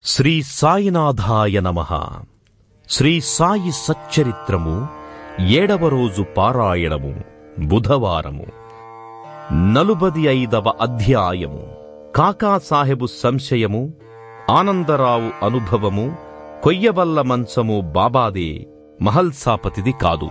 శ్రీ సాయినాథాయ నమ శ్రీ సాయి సచ్చరిత్రము ఏడవ రోజు పారాయణము బుధవారము నలుబది ఐదవ అధ్యాయము కాకాసాహెబు సంశయము ఆనందరావు అనుభవము కొయ్యబల్ల మంచము బాబాదే మహల్సాపతిది కాదు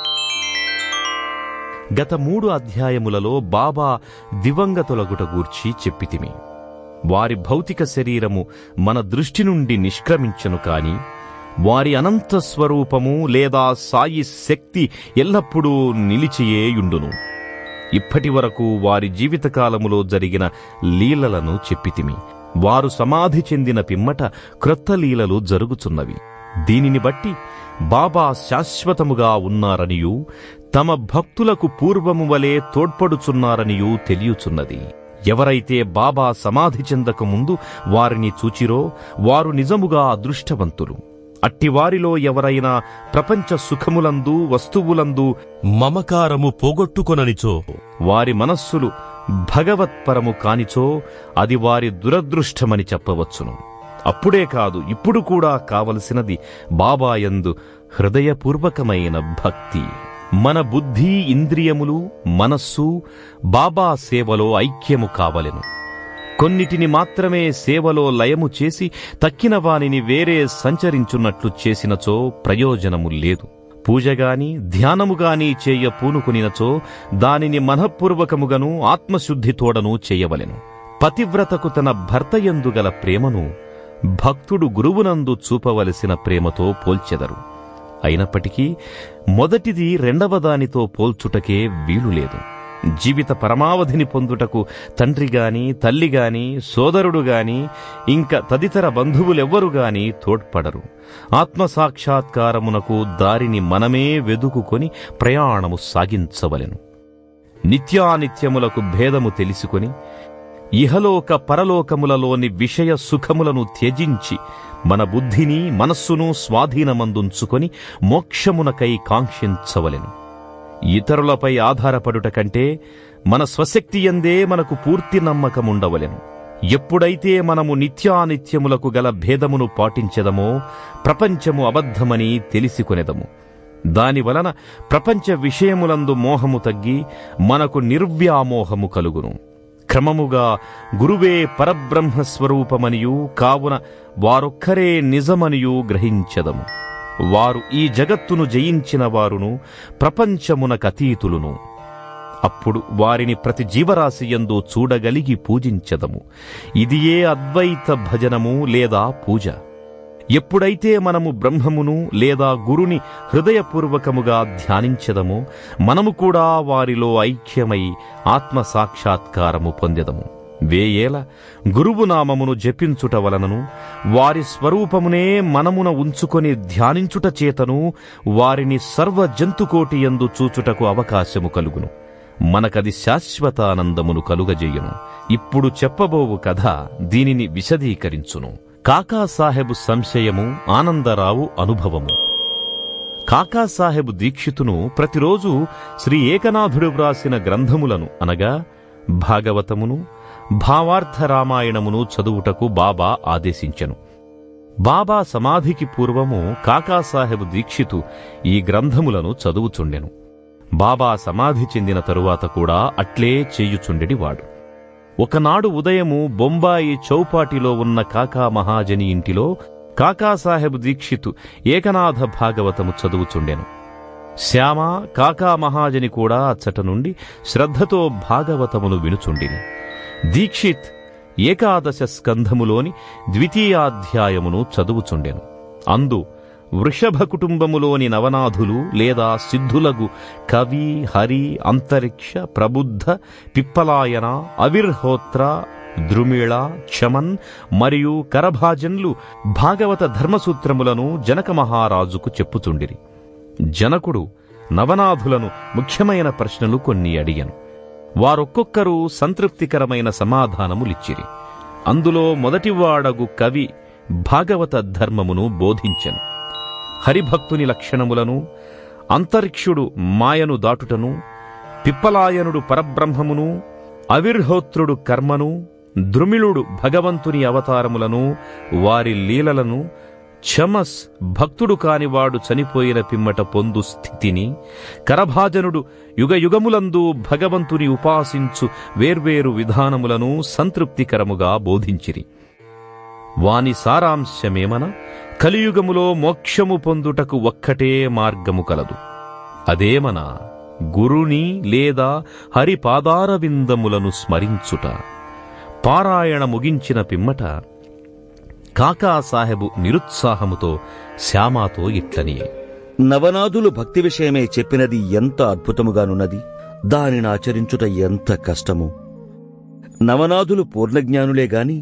గత మూడు అధ్యాయములలో బాబా దివంగతులగుట గూర్చి చెప్పితిమి వారి భౌతిక శరీరము మన దృష్టి నుండి నిష్క్రమించను కాని వారి అనంత స్వరూపము లేదా సాయి శక్తి ఎల్లప్పుడూ నిలిచియేయుండును ఇప్పటి వరకు వారి జీవితకాలములో జరిగిన లీలలను చెప్పితిమి వారు సమాధి చెందిన పిమ్మట క్రొత్త లీలలు జరుగుచున్నవి దీనిని బట్టి బాబా శాశ్వతముగా ఉన్నారనియూ తమ భక్తులకు పూర్వము వలె తోడ్పడుచున్నారనియూ తెలియుచున్నది ఎవరైతే బాబా సమాధి చెందక ముందు వారిని చూచిరో వారు నిజముగా అదృష్టవంతులు అట్టివారిలో ఎవరైనా ప్రపంచ సుఖములందు వస్తువులందు మమకారము పోగొట్టుకొననిచో వారి మనస్సులు భగవత్పరము కానిచో అది వారి దురదృష్టమని చెప్పవచ్చును అప్పుడే కాదు ఇప్పుడు కూడా కావలసినది బాబాయందు హృదయపూర్వకమైన భక్తి మన బుద్ధి ఇంద్రియములు మనస్సు బాబా సేవలో ఐక్యము కావలెను కొన్నిటిని మాత్రమే సేవలో లయము చేసి తక్కిన వానిని వేరే సంచరించున్నట్లు చేసినచో ప్రయోజనము లేదు పూజగాని ధ్యానముగాని చేయ పూనుకునినచో దానిని మనఃపూర్వకముగను ఆత్మశుద్ధితోడను చేయవలెను పతివ్రతకు తన భర్తయందు గల ప్రేమను భక్తుడు గురువునందు చూపవలసిన ప్రేమతో పోల్చెదరు అయినప్పటికీ మొదటిది రెండవ దానితో పోల్చుటకే వీలు లేదు జీవిత పరమావధిని పొందుటకు తండ్రి గాని తల్లి గాని సోదరుడు గాని ఇంకా తదితర బంధువులెవ్వరు గాని తోడ్పడరు ఆత్మసాక్షాత్కారమునకు దారిని మనమే వెదుకుకొని ప్రయాణము సాగించవలెను నిత్యానిత్యములకు భేదము తెలుసుకొని ఇహలోక పరలోకములలోని విషయ సుఖములను త్యజించి మన బుద్ధిని మనస్సును స్వాధీనమందుంచుకొని మోక్షమునకై కాంక్షించవలెను ఇతరులపై ఆధారపడుట కంటే మన స్వశక్తియందే మనకు పూర్తి నమ్మకముండవలెను ఎప్పుడైతే మనము నిత్యానిత్యములకు గల భేదమును పాటించెదమో ప్రపంచము అబద్ధమని తెలిసికొనెదము దానివలన ప్రపంచ విషయములందు మోహము తగ్గి మనకు నిర్వ్యామోహము కలుగును క్రమముగా గురువే పరబ్రహ్మ స్వరూపమనియూ కావున వారొక్కరే నిజమనియూ గ్రహించెదము వారు ఈ జగత్తును జయించిన వారును ప్రపంచమునకతీతులును అప్పుడు వారిని ప్రతి జీవరాశియందు చూడగలిగి పూజించదము ఇదియే అద్వైత భజనము లేదా పూజ ఎప్పుడైతే మనము బ్రహ్మమును లేదా గురుని హృదయపూర్వకముగా ధ్యానించదమో మనము కూడా వారిలో ఐక్యమై ఆత్మసాక్షాత్కారము పొందెదము వేయేల గురువు నామమును జపించుట వలనను వారి స్వరూపమునే మనమున ఉంచుకొని ధ్యానించుట చేతను వారిని సర్వ జంతుకోటి యందు చూచుటకు అవకాశము కలుగును మనకది శాశ్వతానందమును కలుగజేయును ఇప్పుడు చెప్పబోవు కథ దీనిని విశదీకరించును కాకాసాహెబు సంశయము ఆనందరావు అనుభవము కాకాసాహెబు దీక్షితును ప్రతిరోజు శ్రీ ఏకనాథుడు వ్రాసిన గ్రంథములను అనగా భాగవతమును భావార్థ రామాయణమును చదువుటకు బాబా ఆదేశించెను బాబా సమాధికి పూర్వము కాకాసాహెబు దీక్షితు ఈ గ్రంథములను చదువుచుండెను బాబా సమాధి చెందిన తరువాత కూడా అట్లే చేయుచుండెడివాడు ఒకనాడు ఉదయము బొంబాయి చౌపాటిలో ఉన్న కాకా మహాజని ఇంటిలో కాకాసాహెబ్ దీక్షితు ఏకనాథ భాగవతము చదువుచుండెను శ్యామ కాకా మహాజని కూడా అచ్చట నుండి శ్రద్ధతో భాగవతమును వినుచుండిని దీక్షిత్ ఏకాదశ స్కంధములోని ద్వితీయాధ్యాయమును చదువుచుండెను అందు వృషభ కుటుంబములోని నవనాథులు లేదా సిద్ధులగు కవి హరి అంతరిక్ష ప్రబుద్ధ పిప్పలాయన అవిర్హోత్ర ద్రుమిళ చమన్ మరియు కరభాజన్లు భాగవత ధర్మసూత్రములను జనక మహారాజుకు చెప్పుచుండిరి జనకుడు నవనాథులను ముఖ్యమైన ప్రశ్నలు కొన్ని అడిగను వారొక్కొక్కరు సంతృప్తికరమైన సమాధానములిచ్చిరి అందులో మొదటివాడగు కవి భాగవత ధర్మమును బోధించెను హరిభక్తుని లక్షణములను అంతరిక్షుడు మాయను దాటుటను పిప్పలాయనుడు పరబ్రహ్మమును అవిర్హోత్రుడు కర్మను ద్రుమిళుడు భగవంతుని అవతారములను వారి లీలలను చమస్ భక్తుడు కానివాడు చనిపోయిన పిమ్మట పొందు స్థితిని కరభాజనుడు యుగయుగములందు భగవంతుని ఉపాసించు వేర్వేరు విధానములను సంతృప్తికరముగా బోధించిరి వాని సారాంశమేమన కలియుగములో మోక్షము పొందుటకు ఒక్కటే మార్గము కలదు అదేమన గురుని లేదా హరిపాదార విందములను స్మరించుట పారాయణ ముగించిన పిమ్మట కాకాసాహెబు నిరుత్సాహముతో శ్యామాతో ఇట్లనియే నవనాథులు భక్తి విషయమే చెప్పినది ఎంత అద్భుతముగానున్నది దానిని ఆచరించుట ఎంత కష్టము నవనాథులు పూర్ణజ్ఞానులే గాని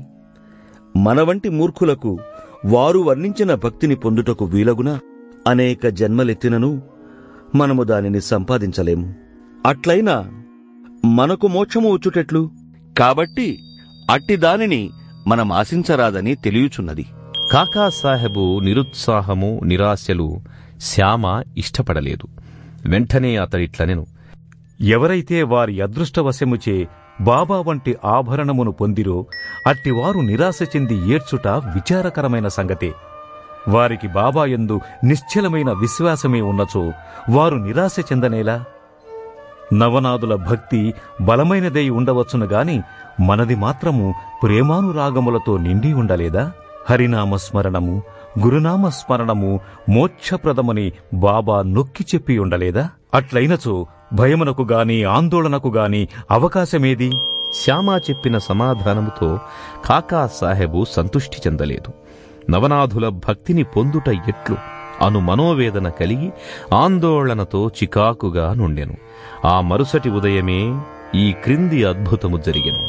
మన వంటి మూర్ఖులకు వారు వర్ణించిన భక్తిని పొందుటకు వీలగున అనేక జన్మలెత్తినను మనము దానిని సంపాదించలేము అట్లయినా మనకు మోక్షము వచ్చుటెట్లు కాబట్టి అట్టి దానిని మనం ఆశించరాదని తెలియచున్నది కాకాసాహెబు నిరుత్సాహము నిరాశలు శ్యామ ఇష్టపడలేదు వెంటనే అతడిట్లనెను ఎవరైతే వారి అదృష్టవశముచే బాబా వంటి ఆభరణమును పొందిరో అట్టివారు నిరాశ చెంది ఏడ్చుట విచారకరమైన సంగతే వారికి బాబా యందు నిశ్చలమైన విశ్వాసమే ఉన్నచో వారు నిరాశ చెందనేలా నవనాదుల భక్తి బలమైనదై ఉండవచ్చును గాని మనది మాత్రము ప్రేమానురాగములతో నిండి ఉండలేదా హరినామ స్మరణము గురునామ స్మరణము మోక్షప్రదమని బాబా నొక్కి చెప్పి ఉండలేదా అట్లయినచో భయమునకు గాని ఆందోళనకు గాని అవకాశమేది శ్యామ చెప్పిన సమాధానముతో కాకాసాహెబు సంతుష్టి చెందలేదు నవనాథుల భక్తిని పొందుట ఎట్లు అను మనోవేదన కలిగి ఆందోళనతో చికాకుగా నుండెను ఆ మరుసటి ఉదయమే ఈ క్రింది అద్భుతము జరిగెను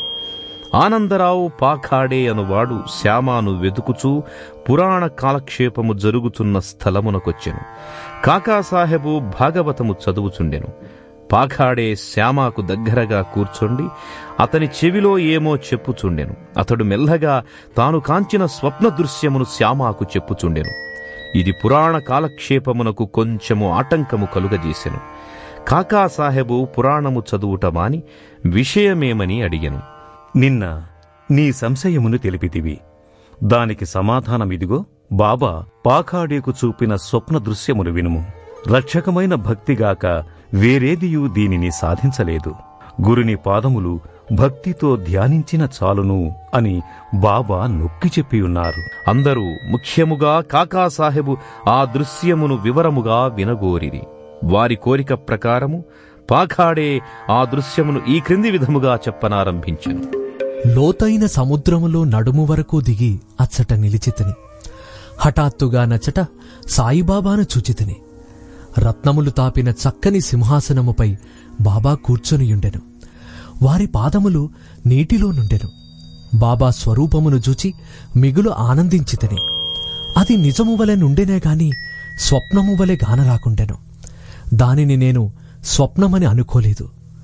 ఆనందరావు పాఖాడే అనువాడు శ్యామాను వెతుకుచూ పురాణ కాలక్షేపము జరుగుతున్న స్థలమునకొచ్చెను కాకాసాహెబు భాగవతము చదువుచుండెను పాఖాడే శ్యామాకు దగ్గరగా కూర్చొండి అతని చెవిలో ఏమో చెప్పుచుండెను అతడు మెల్లగా తాను కాంచిన స్వప్న దృశ్యమును శ్యామాకు చెప్పుచుండెను ఇది పురాణ కాలక్షేపమునకు కొంచెము ఆటంకము కలుగజేసెను కాకాసాహెబు పురాణము చదువుట మాని విషయమేమని అడిగెను నిన్న నీ సంశయమును తెలిపితివి దానికి సమాధానమిదిగో బాబా పాఖాడేకు చూపిన స్వప్న దృశ్యమును వినుము రక్షకమైన భక్తిగాక వేరేదియూ దీనిని సాధించలేదు గురుని పాదములు భక్తితో ధ్యానించిన చాలును అని బాబా నొక్కి చెప్పియున్నారు అందరూ ముఖ్యముగా కాకాసాహెబు ఆ దృశ్యమును వివరముగా వినగోరిరి వారి కోరిక ప్రకారము పాఖాడే ఆ దృశ్యమును ఈ క్రింది విధముగా చెప్పనారంభించెను లోతైన సముద్రములో నడుము వరకు దిగి అచ్చట నిలిచితిని హఠాత్తుగా నచ్చట సాయిబాబాను చూచితిని రత్నములు తాపిన చక్కని సింహాసనముపై బాబా కూర్చొనియుండెను వారి పాదములు నీటిలో నుండెను బాబా స్వరూపమును చూచి మిగులు ఆనందించితిని అది నిజము వలె నుండెనే గాని స్వప్నము వలె గానరాకుండెను దానిని నేను స్వప్నమని అనుకోలేదు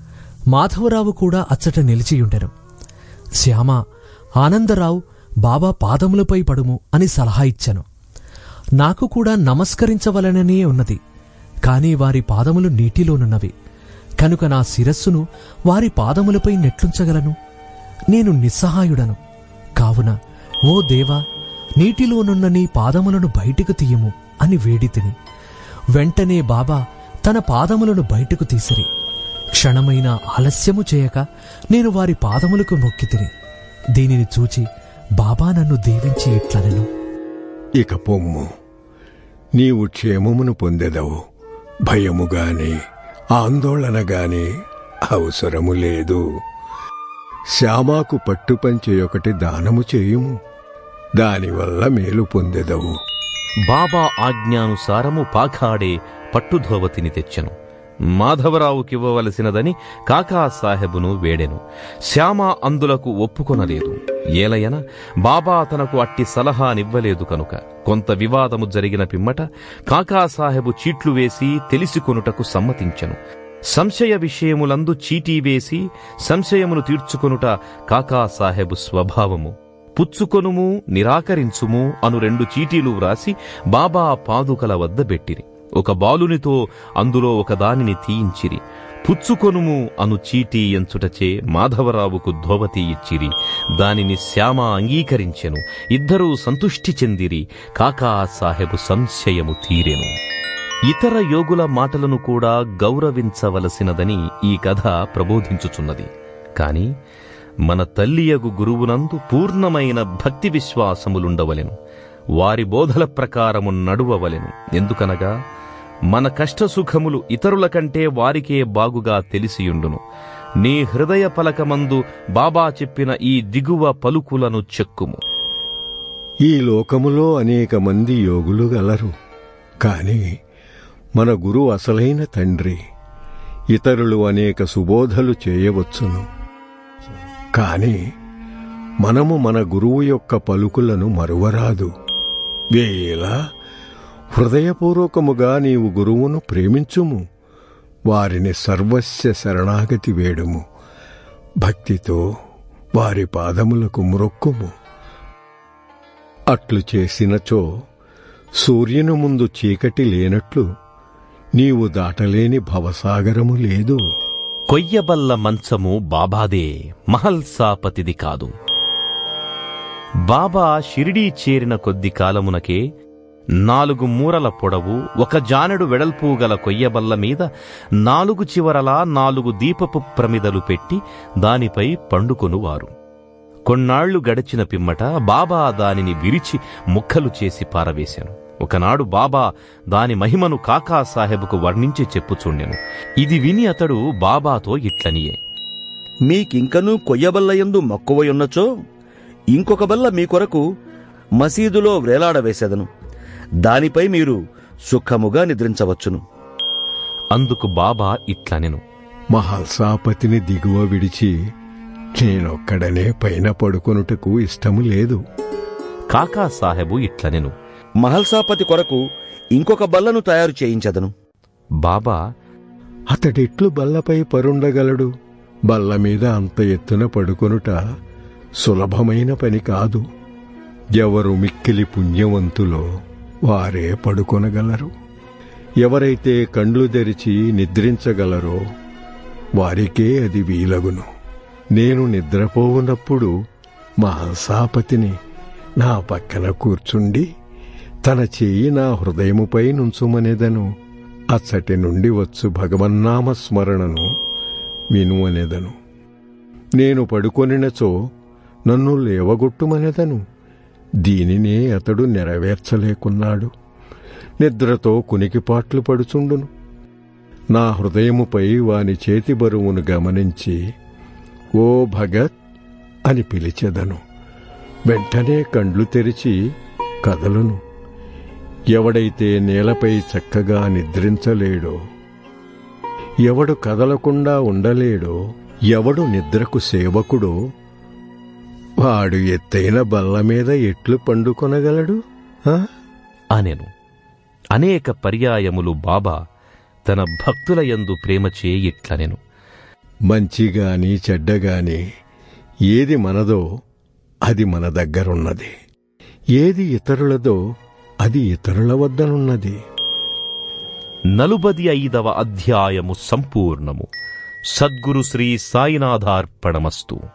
మాధవరావు కూడా అచ్చట నిలిచియుండెను శ్యామ ఆనందరావు బాబా పాదములపై పడుము అని సలహా ఇచ్చెను నాకు కూడా నమస్కరించవలననే ఉన్నది కాని వారి పాదములు నీటిలోనున్నవి కనుక నా శిరస్సును వారి పాదములపై నెట్లుంచగలను నేను నిస్సహాయుడను కావున ఓ దేవా నీటిలోనున్న నీ పాదములను బయటకు తీయము అని వేడితిని వెంటనే బాబా తన పాదములను బయటకు తీసిరి క్షణమైన ఆలస్యము చేయక నేను వారి పాదములకు మొక్కితిని దీనిని చూచి బాబా నన్ను దీవించి ఇట్లనెను ఇక పొమ్ము నీవు క్షేమమును పొందెదవు భయము గాని ఆందోళన గాని అవసరము లేదు శ్యామాకు పట్టుపంచె ఒకటి దానము చేయుము దానివల్ల మేలు పొందెదవు బాబా ఆజ్ఞానుసారము పాఖాడే పట్టుధోవతిని తెచ్చెను మాధవరావుకివ్వవలసినదని కాకాసాహెబును వేడెను శ్యామ అందులకు ఒప్పుకొనలేదు ఏలయన బాబా తనకు అట్టి సలహానివ్వలేదు కనుక కొంత వివాదము జరిగిన పిమ్మట కాకాసాహెబు చీట్లు వేసి తెలిసికొనుటకు సమ్మతించెను సంశయ విషయములందు చీటీ వేసి సంశయమును తీర్చుకొనుట కాకాసాహెబు స్వభావము పుచ్చుకొనుము నిరాకరించుము అను రెండు చీటీలు వ్రాసి బాబా పాదుకల వద్ద బెట్టిరి ఒక బాలునితో అందులో ఒక దానిని తీయించిరి పుచ్చుకొనుము అను చీటీ ఎంచుటచే మాధవరావుకు ధోవతి ఇచ్చిరి దానిని శ్యామ అంగీకరించెను ఇద్దరూ సంతుష్టి చెందిరి కాకా సాహెబు సంశయము తీరెను ఇతర యోగుల మాటలను కూడా గౌరవించవలసినదని ఈ కథ ప్రబోధించుచున్నది కాని మన తల్లియగు గురువునందు పూర్ణమైన భక్తి విశ్వాసములుండవలెను వారి బోధల ప్రకారము నడువవలెను ఎందుకనగా మన కష్టసుఖములు ఇతరుల కంటే వారికే బాగుగా తెలిసియుండును నీ హృదయ పలకమందు బాబా చెప్పిన ఈ దిగువ పలుకులను చెక్కుము ఈ లోకములో అనేక మంది యోగులు గలరు కాని మన గురువు అసలైన తండ్రి ఇతరులు అనేక సుబోధలు చేయవచ్చును కాని మనము మన గురువు యొక్క పలుకులను మరువరాదు వేలా హృదయపూర్వకముగా నీవు గురువును ప్రేమించుము వారిని సర్వస్య శరణాగతి వేడుము భక్తితో వారి పాదములకు మ్రొక్కుము అట్లు చేసినచో సూర్యుని ముందు చీకటి లేనట్లు నీవు దాటలేని భవసాగరము లేదు కొయ్యబల్ల మంచము బాబాదే మహల్సాపతిది కాదు బాబా షిరిడీ చేరిన కొద్ది కాలమునకే నాలుగు మూరల పొడవు ఒక జానెడు వెడల్పు గల కొయ్యబల్ల మీద నాలుగు చివరలా నాలుగు దీపపు ప్రమిదలు పెట్టి దానిపై పండుకొనువారు కొన్నాళ్లు గడిచిన పిమ్మట బాబా దానిని విరిచి ముక్కలు చేసి పారవేశాను ఒకనాడు బాబా దాని మహిమను కాకా సాహెబుకు వర్ణించి చెప్పుచుండెను ఇది విని అతడు బాబాతో ఇట్లనియే మీకింకనూ కొయ్యబల్లయందు మక్కువయున్నచో ఇంకొక బల్ల మీ కొరకు మసీదులో వ్రేలాడవేసెదను దానిపై మీరు సుఖముగా నిద్రించవచ్చును అందుకు బాబా ఇట్లనెను మహల్సాపతిని దిగువ విడిచి నేనొక్కడనే పైన పడుకొనుటకు ఇష్టము లేదు కాకా సాహెబు ఇట్లనెను మహల్సాపతి కొరకు ఇంకొక బల్లను తయారు చేయించదను బాబా అతడిట్లు బల్లపై పరుండగలడు బల్ల మీద అంత ఎత్తున పడుకొనుట సులభమైన పని కాదు ఎవరు మిక్కిలి పుణ్యవంతులో వారే పడుకొనగలరు ఎవరైతే కండ్లు తెరిచి నిద్రించగలరో వారికే అది వీలగును నేను నిద్రపోవునప్పుడు మహల్సాపతిని నా పక్కన కూర్చుండి తన చెయ్యి నా హృదయముపై నుంచుమనేదను అచ్చటి నుండి వచ్చు భగవన్నామ స్మరణను వినుమనేదను నేను పడుకొనినచో నన్ను లేవగొట్టుమనేదను దీనినే అతడు నెరవేర్చలేకున్నాడు నిద్రతో కునికిపాట్లు పడుచుండును నా హృదయముపై వాని చేతి బరువును గమనించి ఓ భగత్ అని పిలిచెదను వెంటనే కండ్లు తెరిచి కదలును ఎవడైతే నేలపై చక్కగా నిద్రించలేడో ఎవడు కదలకుండా ఉండలేడో ఎవడు నిద్రకు సేవకుడో వాడు ఎత్తైన బల్ల మీద ఎట్లు పండుకొనగలడు ఆ? అనెను అనేక పర్యాయములు బాబా తన భక్తుల యందు ప్రేమచే ఇట్లనెను మంచిగాని చెడ్డగాని ఏది మనదో అది మన దగ్గరున్నది ఏది ఇతరులదో అది ఇతరుల వద్దనున్నది నలుబది ఐదవ అధ్యాయము సంపూర్ణము సద్గురు శ్రీ సాయినాథార్పణమస్తు